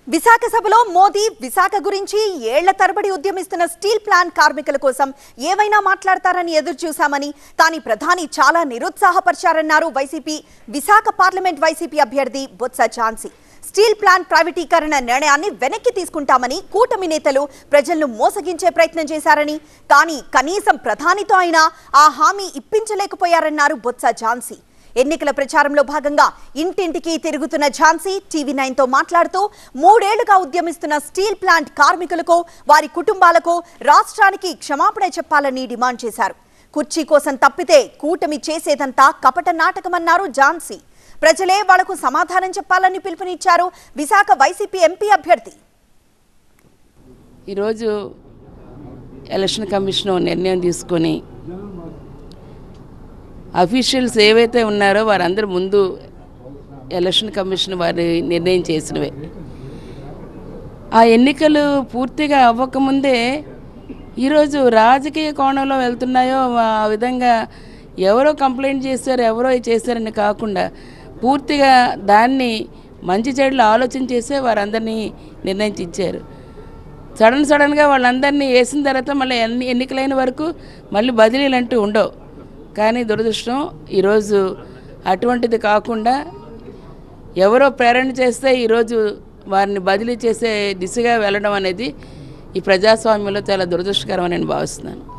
విశాఖ సభలో మోదీ విశాఖ గురించి ఏళ్ల తరబడి ఉద్యమిస్తున్న స్టీల్ ప్లాంట్ కార్మికుల కోసం ఏవైనా మాట్లాడతారని ఎదురు చూశామని కానీ ప్రధాని చాలా నిరుత్సాహపరిచారన్నారు వైసీపీ విశాఖ పార్లమెంట్ వైసీపీ అభ్యర్థి బొత్స ఝాన్సీ స్టీల్ ప్లాంట్ ప్రైవేటీకరణ నిర్ణయాన్ని వెనక్కి తీసుకుంటామని కూటమి నేతలు ప్రజలను మోసగించే ప్రయత్నం చేశారని కానీ కనీసం ప్రధానితో అయినా ఆ హామీ ఇప్పించలేకపోయారన్నారు బొత్స ఝాన్సీ ఎన్నికల ప్రచారంలో భాగంగా ఇంటింటికి తిరుగుతున్న ఝాన్సీ టీవీ నైన్ తో మాట్లాడుతూ మూడేళ్లుగా ఉద్యమిస్తున్న స్టీల్ ప్లాంట్ కార్మికులకు వారి కుటుంబాలకు రాష్ట్రానికి క్షమాపణ చెప్పాలని డిమాండ్ చేశారు కుర్చీ కోసం తప్పితే కూటమి చేసేదంతా కపట నాటకమన్నారు ఝాన్సీ ప్రజలే వాళ్లకు సమాధానం చెప్పాలని పిలుపునిచ్చారు విశాఖ వైసీపీ ఎంపీ అభ్యర్థి ఈరోజు ఎలక్షన్ కమిషన్ ఓ నిర్ణయం తీసుకొని అఫీషియల్స్ ఏవైతే ఉన్నారో వారందరూ ముందు ఎలక్షన్ కమిషన్ వారి నిర్ణయం చేసినవే ఆ ఎన్నికలు పూర్తిగా అవ్వకముందే ఈరోజు రాజకీయ కోణంలో వెళ్తున్నాయో ఆ విధంగా ఎవరో కంప్లైంట్ చేశారు ఎవరో ఇది చేశారని కాకుండా పూర్తిగా దాన్ని మంచి చెడులు ఆలోచన చేసే వారందరినీ నిర్ణయించి ఇచ్చారు సడన్ సడన్గా వాళ్ళందరినీ వేసిన తర్వాత మళ్ళీ ఎన్ని ఎన్నికలైన వరకు మళ్ళీ బదిలీలు అంటూ ఉండవు కానీ దురదృష్టం ఈరోజు అటువంటిది కాకుండా ఎవరో ప్రేరణ చేస్తే ఈరోజు వారిని బదిలీ చేసే దిశగా వెళ్ళడం అనేది ఈ ప్రజాస్వామ్యంలో చాలా దురదృష్టకరం అని నేను భావిస్తున్నాను